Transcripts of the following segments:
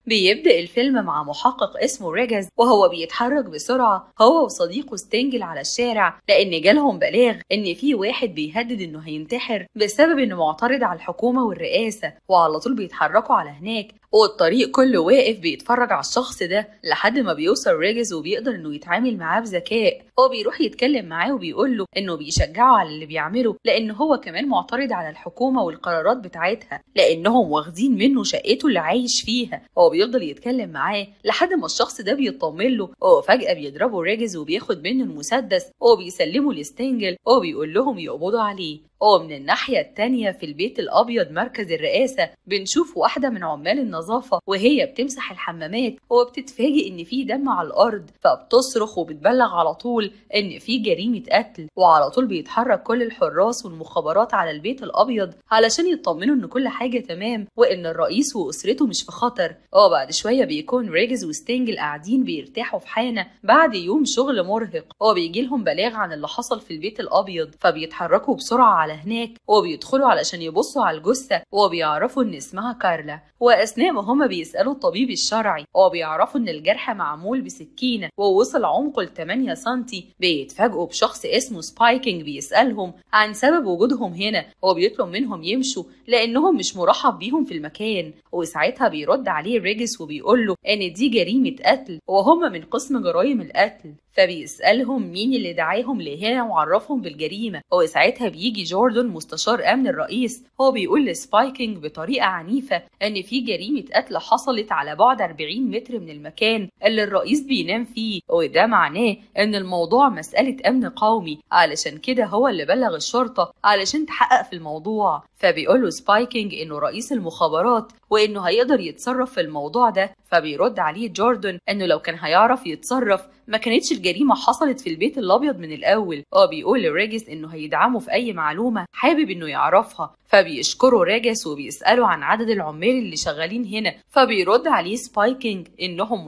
بيبدأ الفيلم مع محقق اسمه ريجز وهو بيتحرك بسرعة هو وصديقه ستينجل على الشارع لأن جالهم بلاغ إن في واحد بيهدد إنه هينتحر بسبب إنه معترض على الحكومة والرئاسة وعلى طول بيتحركوا على هناك والطريق كله واقف بيتفرج على الشخص ده لحد ما بيوصل ريجز وبيقدر إنه يتعامل معاه بذكاء هو بيروح يتكلم معاه وبيقول له إنه بيشجعه على اللي بيعمله لأن هو كمان معترض على الحكومة والقرارات بتاعتها لأنهم واخدين منه شقته اللي عايش فيها هو بيفضل يتكلم معاه لحد ما الشخص ده بيطمن له وفجأة بيضربه ريجز وبياخد منه المسدس وبيسلمه لستينجل وبيقول لهم يقبضوا عليه ومن الناحية التانية في البيت الأبيض مركز الرئاسة بنشوف واحدة من عمال النظافة وهي بتمسح الحمامات وبتتفاجئ إن في دم على الأرض فبتصرخ وبتبلغ على طول إن في جريمة قتل وعلى طول بيتحرك كل الحراس والمخابرات على البيت الأبيض علشان يطمنوا إن كل حاجة تمام وإن الرئيس وأسرته مش في خطر وبعد شوية بيكون ريجز وستينجل قاعدين بيرتاحوا في حانة بعد يوم شغل مرهق وبيجي لهم بلاغ عن اللي حصل في البيت الأبيض فبيتحركوا بسرعة على هناك وبيدخلوا علشان يبصوا على الجثة وبيعرفوا إن اسمها كارلا وأثناء ما هما بيسألوا الطبيب الشرعي وبيعرفوا إن الجرح معمول بسكينة ووصل عمقه ل 8 سنتي بيتفاجئوا بشخص اسمه سبايكينج بيسألهم عن سبب وجودهم هنا وبيطلب منهم يمشوا لأنهم مش مرحب بيهم في المكان وساعتها بيرد عليه ريجس وبيقول له إن دي جريمة قتل وهم من قسم جرائم القتل فبيسألهم مين اللي دعاهم لهنا وعرفهم بالجريمة وساعتها بيجي جوردن مستشار أمن الرئيس هو بيقول لسبايكينج بطريقة عنيفة إن في جريمة قتل حصلت على بعد 40 متر من المكان اللي الرئيس بينام فيه وده معناه إن الموضوع مسألة أمن قومي علشان كده هو اللي بلغ الشرطة علشان تحقق في الموضوع فبيقول له سبايكينج إنه رئيس المخابرات وإنه هيقدر يتصرف في الموضوع ده فبيرد عليه جوردن إنه لو كان هيعرف يتصرف ما كانتش الجريمة حصلت في البيت الأبيض من الأول هو بيقول لريجس إنه هيدعمه في أي معلومة حابب إنه يعرفها فبيشكروا ريجس وبيسألوا عن عدد العمال اللي شغالين هنا فبيرد عليه سبايكينج إنهم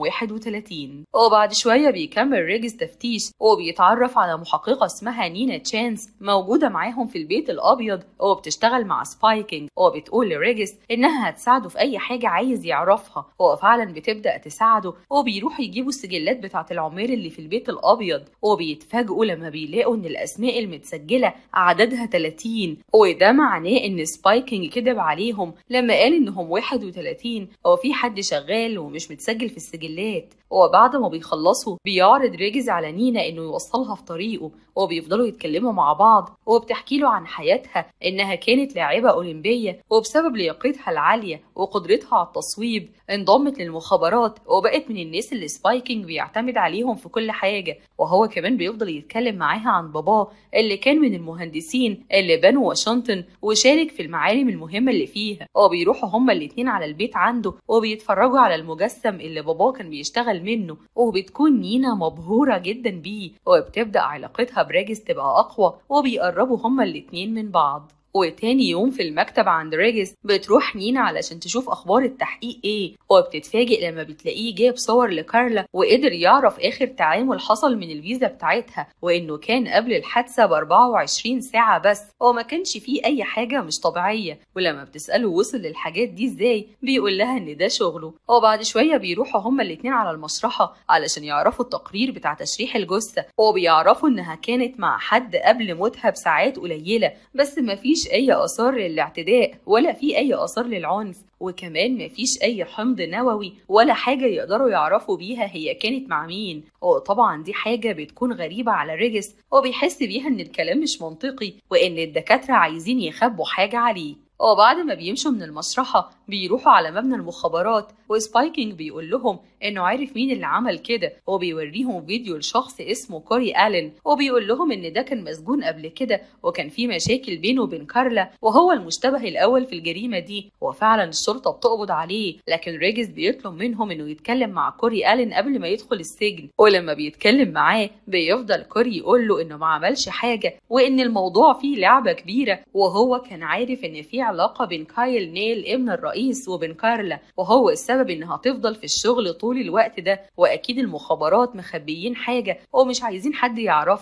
31 وبعد شوية بيكمل ريجس تفتيش وبيتعرف على محققة اسمها نينا تشانس موجودة معاهم في البيت الأبيض وبتشتغل مع سبايكينج وبتقول لريجس إنها هتساعده في أي حاجة عايز يعرفها وفعلا بتبدأ تساعده وبيروحوا يجيبوا السجلات بتاعة العمال اللي في البيت الأبيض وبيتفاجئوا لما بيلاقوا إن الأسماء المتسجلة عددها 30 وده معناه إن سبايكينج كذب عليهم لما قال إنهم 31 هو في حد شغال ومش متسجل في السجلات وبعد ما بيخلصوا بيعرض ريجز على نينا إنه يوصلها في طريقه وبيفضلوا يتكلموا مع بعض وبتحكي له عن حياتها إنها كانت لاعبة أولمبية وبسبب لياقتها العالية وقدرتها على التصويب انضمت للمخابرات وبقت من الناس اللي سبايكينج بيعتمد عليهم في كل حاجة وهو كمان بيفضل يتكلم معاها عن باباه اللي كان من المهندسين اللي بنوا واشنطن وشارك في المعالم المهمة اللي فيها وبيروحوا هما الاتنين على البيت عنده وبيتفرجوا على المجسم اللي باباه كان بيشتغل منه وبتكون نينا مبهورة جدا بيه وبتبدأ علاقتها بريجز تبقى أقوى وبيقربوا هما الاتنين من بعض وتاني يوم في المكتب عند ريجس بتروح نينا علشان تشوف اخبار التحقيق ايه وبتتفاجئ لما بتلاقيه جايب صور لكارلا وقدر يعرف اخر تعامل حصل من الفيزا بتاعتها وانه كان قبل الحادثه ب 24 ساعه بس وما كانش فيه اي حاجه مش طبيعيه ولما بتساله وصل للحاجات دي ازاي بيقول لها ان ده شغله وبعد شويه بيروحوا هما الاتنين على المشرحه علشان يعرفوا التقرير بتاع تشريح الجثه وبيعرفوا انها كانت مع حد قبل موتها بساعات قليله بس مفيش اي اثار للاعتداء ولا في اي اثار للعنف وكمان مفيش اي حمض نووي ولا حاجة يقدروا يعرفوا بيها هي كانت مع مين وطبعا دي حاجة بتكون غريبة على ريجس وبيحس بيها ان الكلام مش منطقي وان الدكاترة عايزين يخبوا حاجة عليه وبعد ما بيمشوا من المسرحة بيروحوا على مبنى المخابرات وسبايكينج بيقول لهم انه عارف مين اللي عمل كده وبيوريهم فيديو لشخص اسمه كوري الين وبيقول لهم ان ده كان مسجون قبل كده وكان في مشاكل بينه وبين كارلا وهو المشتبه الاول في الجريمه دي وفعلا الشرطه بتقبض عليه لكن ريجز بيطلب منهم انه يتكلم مع كوري الين قبل ما يدخل السجن ولما بيتكلم معاه بيفضل كوري يقول له انه ما عملش حاجه وان الموضوع فيه لعبه كبيره وهو كان عارف ان في علاقه بين كايل نيل ابن الرئيس وبين كارلا وهو السبب انها تفضل في الشغل طول الوقت ده واكيد المخابرات مخبيين حاجه ومش عايزين حد يعرفها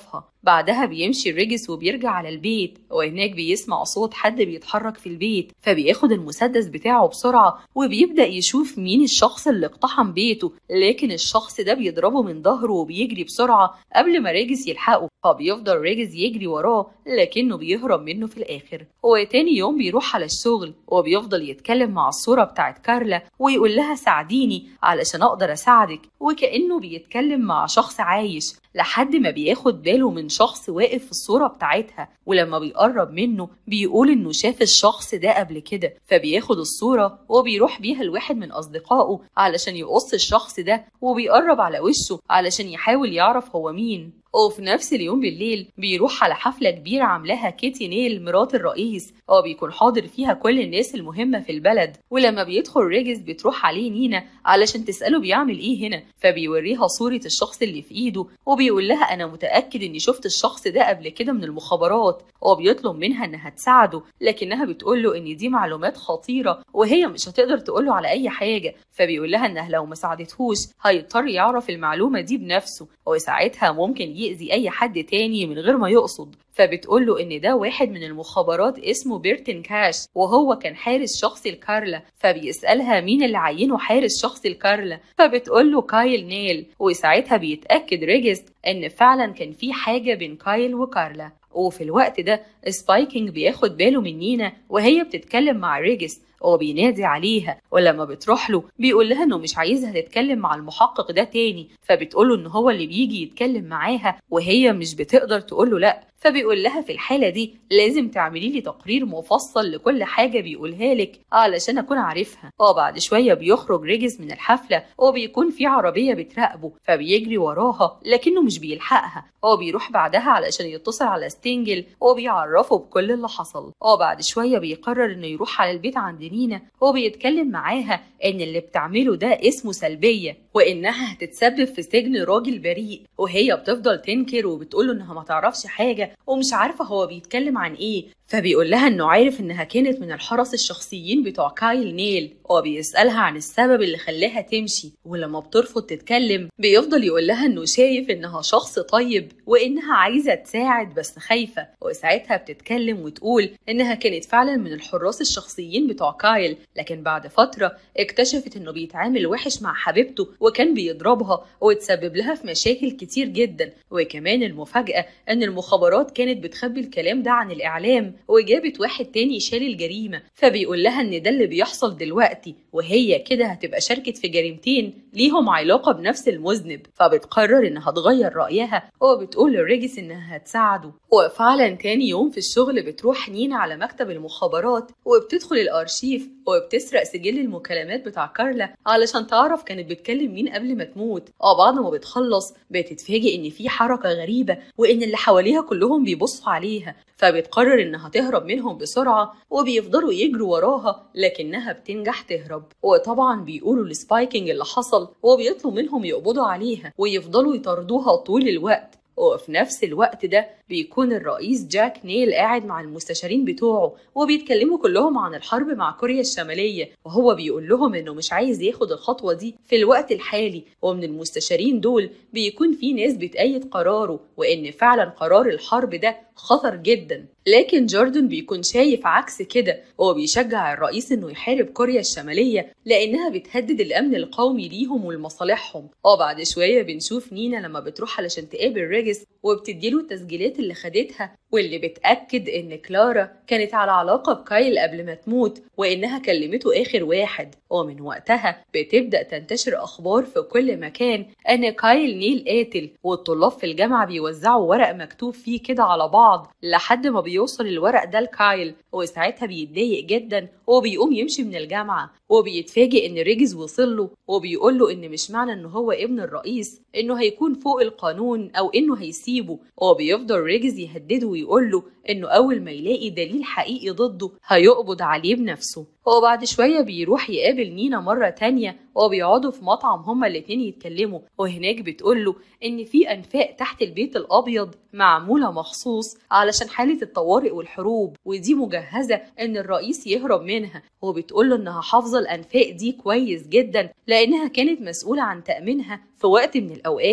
بعدها بيمشي ريجس وبيرجع على البيت وهناك بيسمع صوت حد بيتحرك في البيت فبياخد المسدس بتاعه بسرعة وبيبدأ يشوف مين الشخص اللي اقتحم بيته لكن الشخص ده بيضربه من ظهره وبيجري بسرعة قبل ما ريجس يلحقه فبيفضل ريجس يجري وراه لكنه بيهرب منه في الآخر وتاني يوم بيروح على الشغل وبيفضل يتكلم مع الصورة بتاعت كارلا ويقول لها ساعديني علشان أقدر أساعدك وكأنه بيتكلم مع شخص عايش لحد ما بياخد باله من شخص واقف في الصورة بتاعتها ولما بيقرب منه بيقول إنه شاف الشخص ده قبل كده فبياخد الصورة وبيروح بيها لواحد من أصدقائه علشان يقص الشخص ده وبيقرب على وشه علشان يحاول يعرف هو مين وفي نفس اليوم بالليل بيروح على حفلة كبيرة عاملاها كيتي نيل مرات الرئيس هو بيكون حاضر فيها كل الناس المهمة في البلد ولما بيدخل ريجز بتروح عليه نينا علشان تسأله بيعمل ايه هنا فبيوريها صورة الشخص اللي في ايده وبيقول لها انا متأكد اني شفت الشخص ده قبل كده من المخابرات وبيطلب منها انها تساعده لكنها بتقول له ان دي معلومات خطيرة وهي مش هتقدر تقول له على اي حاجة فبيقول لها انها لو ما ساعدتهوش هيضطر يعرف المعلومة دي بنفسه وساعتها ممكن يأذي اي حد تاني من غير ما يقصد فبتقول له ان ده واحد من المخابرات اسمه بيرتن كاش وهو كان حارس شخصي لكارلا فبيسألها مين اللي عينه حارس شخصي لكارلا فبتقول له كايل نيل وساعتها بيتأكد ريجز ان فعلا كان في حاجة بين كايل وكارلا وفي الوقت ده سبايكينج بياخد باله من نينا وهي بتتكلم مع ريجس وبينادي عليها ولما بتروح له بيقول لها انه مش عايزها تتكلم مع المحقق ده تاني فبتقول له ان هو اللي بيجي يتكلم معاها وهي مش بتقدر تقول له لا فبيقول لها في الحالة دي لازم تعملي لي تقرير مفصل لكل حاجة بيقولها لك علشان أكون عارفها وبعد شوية بيخرج ريجز من الحفلة وبيكون في عربية بتراقبه فبيجري وراها لكنه مش بيلحقها هو بيروح بعدها علشان يتصل على ستينجل وبيعرفه بكل اللي حصل وبعد شوية بيقرر إنه يروح على البيت عند نينا وبيتكلم معاها إن اللي بتعمله ده اسمه سلبية وإنها هتتسبب في سجن راجل بريء وهي بتفضل تنكر وبتقوله إنها ما تعرفش حاجة ومش عارفة هو بيتكلم عن إيه فبيقول لها إنه عارف إنها كانت من الحرس الشخصيين بتوع كايل نيل وبيسألها عن السبب اللي خلاها تمشي ولما بترفض تتكلم بيفضل يقول لها إنه شايف إنها شخص طيب وإنها عايزة تساعد بس خايفة وساعتها بتتكلم وتقول إنها كانت فعلا من الحراس الشخصيين بتوع كايل لكن بعد فترة اكتشفت إنه بيتعامل وحش مع حبيبته وكان بيضربها وتسبب لها في مشاكل كتير جدا وكمان المفاجأة إن المخابرات كانت بتخبي الكلام ده عن الإعلام وجابت واحد تاني شال الجريمة فبيقول لها إن ده اللي بيحصل دلوقتي وهي كده هتبقى شاركت في جريمتين ليهم علاقة بنفس المذنب فبتقرر إنها تغير رأيها وبتقول لريجس إنها هتساعده وفعلا تاني يوم في الشغل بتروح نينا على مكتب المخابرات وبتدخل الأرشيف وبتسرق سجل المكالمات بتاع كارلا علشان تعرف كانت بتكلم مين قبل ما تموت اه بعد ما بتخلص بتتفاجئ ان في حركه غريبه وان اللي حواليها كلهم بيبصوا عليها فبتقرر انها تهرب منهم بسرعه وبيفضلوا يجروا وراها لكنها بتنجح تهرب وطبعا بيقولوا لسبايكينج اللي حصل وبيطلبوا منهم يقبضوا عليها ويفضلوا يطاردوها طول الوقت وفي نفس الوقت ده بيكون الرئيس جاك نيل قاعد مع المستشارين بتوعه وبيتكلموا كلهم عن الحرب مع كوريا الشمالية وهو بيقول لهم انه مش عايز ياخد الخطوة دي في الوقت الحالي ومن المستشارين دول بيكون في ناس بتأيد قراره وان فعلا قرار الحرب ده خطر جدا لكن جوردن بيكون شايف عكس كده هو بيشجع الرئيس انه يحارب كوريا الشمالية لانها بتهدد الامن القومي ليهم ولمصالحهم وبعد شوية بنشوف نينا لما بتروح علشان تقابل ريجس وبتديله التسجيلات اللي خدتها واللي بتأكد إن كلارا كانت على علاقة بكايل قبل ما تموت وإنها كلمته آخر واحد ومن وقتها بتبدأ تنتشر أخبار في كل مكان أن كايل نيل قاتل والطلاب في الجامعة بيوزعوا ورق مكتوب فيه كده على بعض لحد ما بيوصل الورق ده لكايل وساعتها بيتضايق جدا وبيقوم يمشي من الجامعة وبيتفاجئ إن ريجز وصل له وبيقول له إن مش معنى إن هو ابن الرئيس إنه هيكون فوق القانون أو إنه هيسيبه وبيفضل ريجز يهدده ويقول له إنه أول ما يلاقي دليل حقيقي ضده هيقبض عليه بنفسه وبعد شوية بيروح يقابل نينا مرة تانية وبيقعدوا في مطعم هما الاتنين يتكلموا وهناك بتقوله إن في أنفاق تحت البيت الأبيض معمولة مخصوص علشان حالة الطوارئ والحروب ودي مجهزة إن الرئيس يهرب منها وبتقوله إنها حافظة الأنفاق دي كويس جدا لأنها كانت مسؤولة عن تأمينها في وقت من الأوقات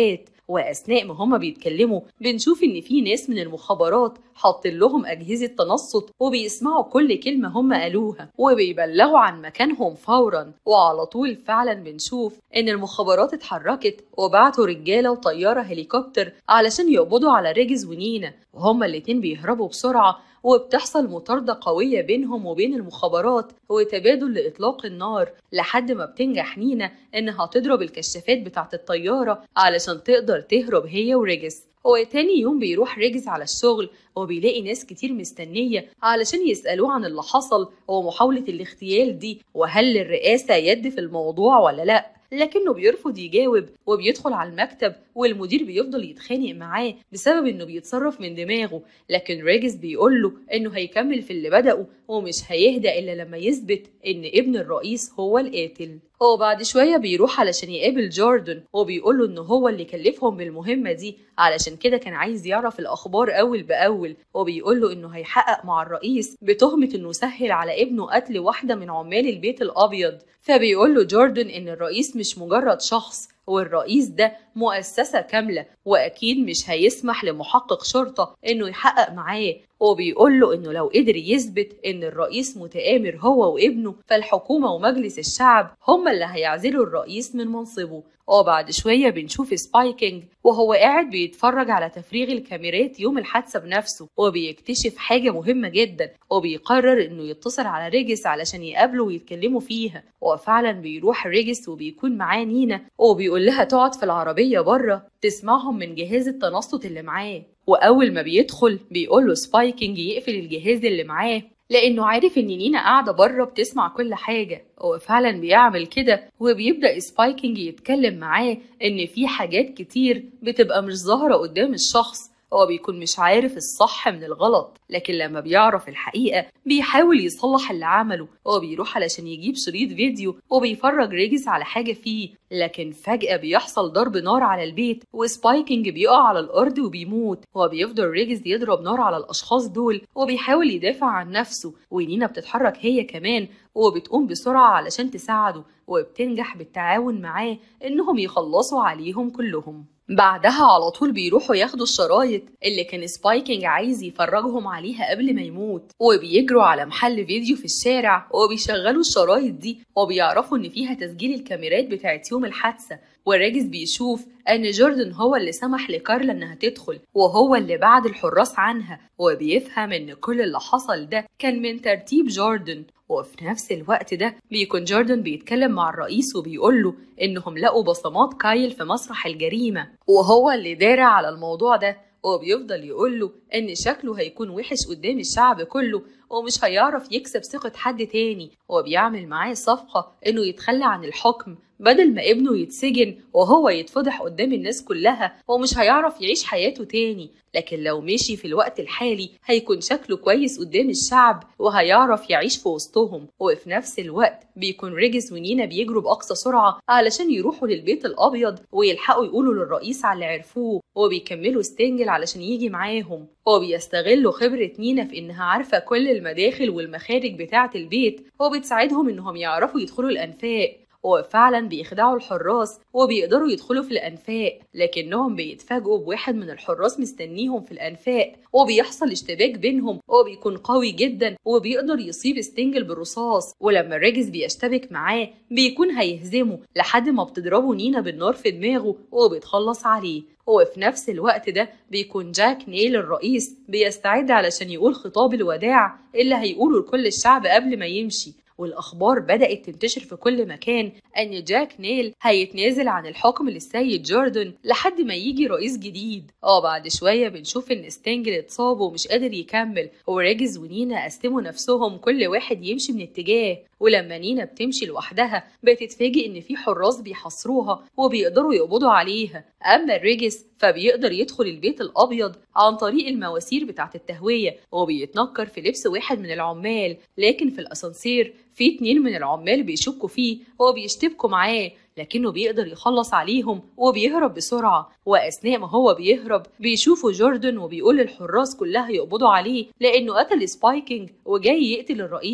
واثناء ما هما بيتكلموا بنشوف ان في ناس من المخابرات حاطين لهم اجهزه تنصت وبيسمعوا كل كلمه هما قالوها وبيبلغوا عن مكانهم فورا وعلى طول فعلا بنشوف ان المخابرات اتحركت وبعتوا رجاله وطياره هليكوبتر علشان يقبضوا على ريجز ونينا وهما الاتنين بيهربوا بسرعه وبتحصل مطاردة قوية بينهم وبين المخابرات وتبادل لإطلاق النار لحد ما بتنجح نينا إنها تضرب الكشافات بتاعة الطيارة علشان تقدر تهرب هي وريجز هو تاني يوم بيروح ريجز على الشغل وبيلاقي ناس كتير مستنية علشان يسألوه عن اللي حصل ومحاولة الاغتيال دي وهل للرئاسة يد في الموضوع ولا لأ لكنه بيرفض يجاوب وبيدخل على المكتب والمدير بيفضل يتخانق معاه بسبب انه بيتصرف من دماغه لكن ريجز بيقول له انه هيكمل في اللي بدأه ومش هيهدى الا لما يثبت ان ابن الرئيس هو القاتل هو بعد شوية بيروح علشان يقابل جوردن وبيقول له إن هو اللي كلفهم بالمهمة دي علشان كده كان عايز يعرف الأخبار أول بأول وبيقول له إنه هيحقق مع الرئيس بتهمة إنه سهل على ابنه قتل واحدة من عمال البيت الأبيض فبيقول له جوردن إن الرئيس مش مجرد شخص والرئيس ده مؤسسة كاملة وأكيد مش هيسمح لمحقق شرطة إنه يحقق معاه وبيقول له إنه لو قدر يثبت إن الرئيس متآمر هو وابنه فالحكومة ومجلس الشعب هما اللي هيعزلوا الرئيس من منصبه وبعد شوية بنشوف سبايكينج وهو قاعد بيتفرج على تفريغ الكاميرات يوم الحادثة بنفسه وبيكتشف حاجة مهمة جدا وبيقرر إنه يتصل على ريجس علشان يقابله ويتكلموا فيها وفعلا بيروح ريجس وبيكون معاه نينا وبيقول لها تقعد في العربية بره تسمعهم من جهاز التنصت اللي معاه وأول ما بيدخل بيقول له سبايكينج يقفل الجهاز اللي معاه لأنه عارف إن نينا قاعدة بره بتسمع كل حاجة هو فعلا بيعمل كده وبيبدأ سبايكينج يتكلم معاه إن في حاجات كتير بتبقى مش ظاهرة قدام الشخص هو بيكون مش عارف الصح من الغلط لكن لما بيعرف الحقيقة بيحاول يصلح اللي عمله هو بيروح علشان يجيب شريط فيديو وبيفرج ريجز على حاجة فيه لكن فجأة بيحصل ضرب نار على البيت وسبايكينج بيقع على الأرض وبيموت هو بيفضل ريجز يضرب نار على الأشخاص دول وبيحاول يدافع عن نفسه ونينا بتتحرك هي كمان وبتقوم بسرعة علشان تساعده وبتنجح بالتعاون معاه إنهم يخلصوا عليهم كلهم بعدها على طول بيروحوا ياخدوا الشرايط اللي كان سبايكينج عايز يفرجهم عليها قبل ما يموت وبيجروا على محل فيديو في الشارع وبيشغلوا الشرايط دي وبيعرفوا ان فيها تسجيل الكاميرات بتاعت يوم الحادثة والراجز بيشوف ان جوردن هو اللي سمح لكارلا انها تدخل وهو اللي بعد الحراس عنها وبيفهم ان كل اللي حصل ده كان من ترتيب جوردن وفي نفس الوقت ده بيكون جوردن بيتكلم مع الرئيس وبيقول له انهم لقوا بصمات كايل في مسرح الجريمة وهو اللي دارع على الموضوع ده وبيفضل يقول له ان شكله هيكون وحش قدام الشعب كله ومش هيعرف يكسب ثقة حد تاني وبيعمل معاه صفقة انه يتخلى عن الحكم بدل ما ابنه يتسجن وهو يتفضح قدام الناس كلها ومش هيعرف يعيش حياته تاني لكن لو مشي في الوقت الحالي هيكون شكله كويس قدام الشعب وهيعرف يعيش في وسطهم وفي نفس الوقت بيكون ريجز ونينا بيجروا بأقصى سرعة علشان يروحوا للبيت الأبيض ويلحقوا يقولوا للرئيس على اللي عرفوه وبيكملوا ستينجل علشان يجي معاهم وبيستغلوا خبرة نينا في إنها عارفة كل المداخل والمخارج بتاعة البيت وبتساعدهم إنهم يعرفوا يدخلوا الأنفاق وفعلا بيخدعوا الحراس وبيقدروا يدخلوا في الأنفاق لكنهم بيتفاجئوا بواحد من الحراس مستنيهم في الأنفاق وبيحصل اشتباك بينهم وبيكون قوي جدا وبيقدر يصيب ستينجل بالرصاص ولما الراجز بيشتبك معاه بيكون هيهزمه لحد ما بتضربه نينا بالنار في دماغه وبيتخلص عليه وفي نفس الوقت ده بيكون جاك نيل الرئيس بيستعد علشان يقول خطاب الوداع اللي هيقوله لكل الشعب قبل ما يمشي والأخبار بدأت تنتشر في كل مكان أن جاك نيل هيتنازل عن الحكم للسيد جوردن لحد ما يجي رئيس جديد اه بعد شوية بنشوف إن ستينجل اتصاب ومش قادر يكمل وريجز ونينا قسموا نفسهم كل واحد يمشي من اتجاه ولما نينا بتمشي لوحدها بتتفاجئ إن في حراس بيحاصروها وبيقدروا يقبضوا عليها أما الريجس فبيقدر يدخل البيت الأبيض عن طريق المواسير بتاعة التهوية وبيتنكر في لبس واحد من العمال لكن في الأسانسير في اتنين من العمال بيشكوا فيه وبيشتبكوا معاه لكنه بيقدر يخلص عليهم وبيهرب بسرعة وأثناء ما هو بيهرب بيشوفوا جوردن وبيقول للحراس كلها يقبضوا عليه لأنه قتل سبايكينج وجاي يقتل الرئيس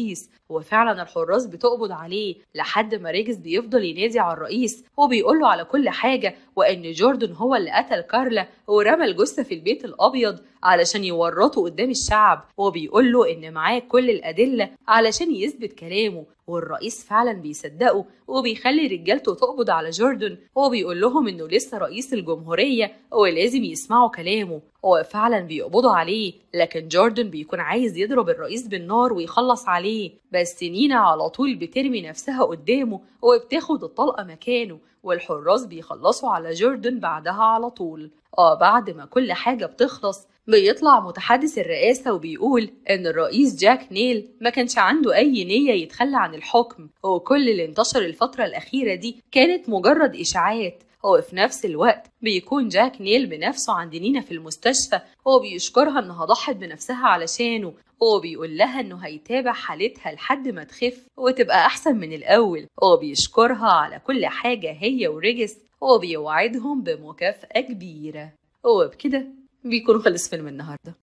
وفعلا الحراس بتقبض عليه لحد ما ريجز بيفضل ينادي على الرئيس وبيقول له على كل حاجة وإن جوردن هو اللي قتل كارلا ورمى الجثة في البيت الأبيض علشان يورطه قدام الشعب وبيقول له إن معاه كل الأدلة علشان يثبت كلامه والرئيس فعلا بيصدقه وبيخلي رجالته تقبض على جوردن وبيقول لهم إنه لسه رئيس الجمهورية ولازم يسمعوا كلامه وفعلا بيقبضوا عليه لكن جوردن بيكون عايز يضرب الرئيس بالنار ويخلص عليه بس نينا على طول بترمي نفسها قدامه وبتاخد الطلقة مكانه والحراس بيخلصوا على جوردن بعدها على طول اه بعد ما كل حاجة بتخلص بيطلع متحدث الرئاسة وبيقول إن الرئيس جاك نيل ما كانش عنده أي نية يتخلى عن الحكم وكل اللي انتشر الفترة الأخيرة دي كانت مجرد إشاعات وفي نفس الوقت بيكون جاك نيل بنفسه عند نينا في المستشفى وبيشكرها إنها ضحت بنفسها علشانه وبيقول لها إنه هيتابع حالتها لحد ما تخف وتبقى أحسن من الأول وبيشكرها على كل حاجة هي وريجس وبيوعدهم بمكافأة كبيرة وبكده بيكون خلص فيلم النهارده